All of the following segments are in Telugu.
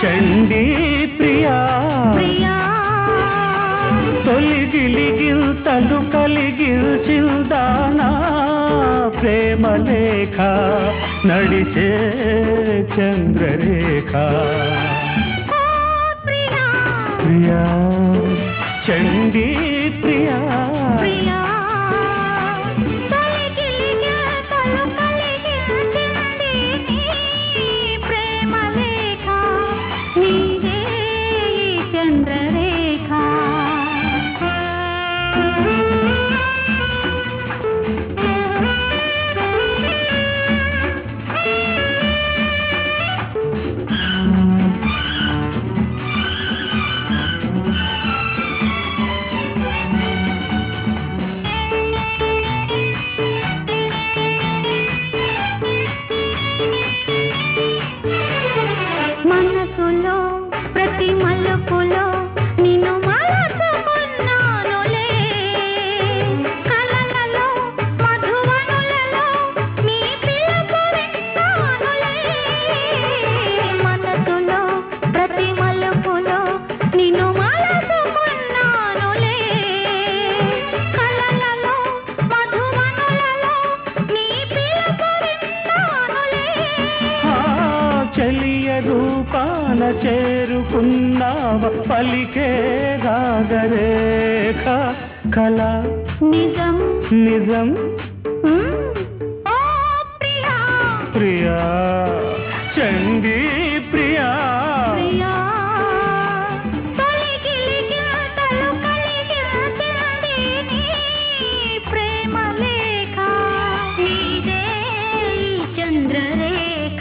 చండీ ప్రియా ప్రియా తొలిగిలిగిల్తలు కలిగిల్చిందానా ప్రేమ లేఖ నడిచే చంద్రరేఖ ఓ ప్రియా ప్రియా చండీ ప్రియా ప్రియా తొలగిలిగా తలు కలిగించింది నీ ప్రేమ లేఖ నీదే ఈ చంద్రరేఖ మనసులో ప్రతి మలుపులో నిన్ను మరచుకున్నానులే కలలలో మధువనులలో నీ పిలుపు విన్నానులే మనసులో ప్రతి మలుపులో నిన్ను మరచుకున్నానులే కలలలో మధువనులలో నీ పిలుపు విన్నానులే ఆ చలియ రూపాన చేరుకున్నావ పలికే రాగరేఖ కళ నిజం నిజం మ్మ్. ఓ ప్రియా ప్రియా చండీ ప్రియా ప్రియా తొలగిలిగితలు కలిగించింది నీ ప్రేమ లేఖ నీదే ఈ చంద్రరేఖ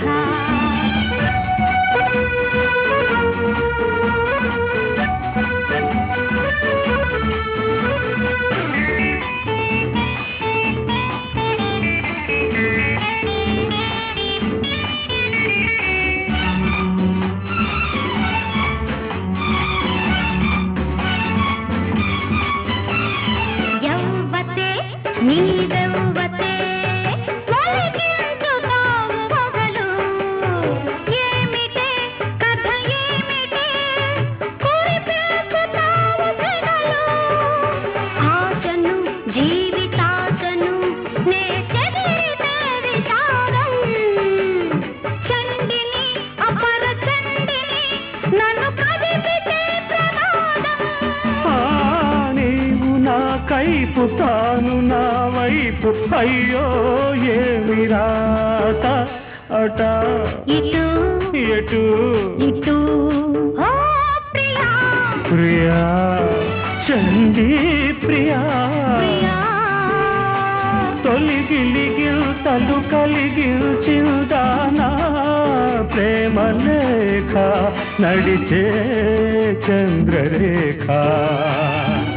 యవ్వతే నీదవ్వతే ఒలికించుతావు మొగలు ఏమిటే కథ ఏమిటే కురిపేసుతావు సెగలు ఆశను జీవితాశను నే చెదిరితే విచారం చండిని అపర చండిని నన్ను కదిపితే ప్రమాదం ఆ, నీవు నా కైపు తాను నా వైపు అయ్యో ఏమి రాత అట ఇటు ఎటు ఇటు ఓ ప్రియా ప్రియా చండీ ప్రియా ప్రియా తొలిగిలిగిల్తలు కలిగిల్చిందానా ప్రేమ లేఖ నడిచే చంద్రరేఖ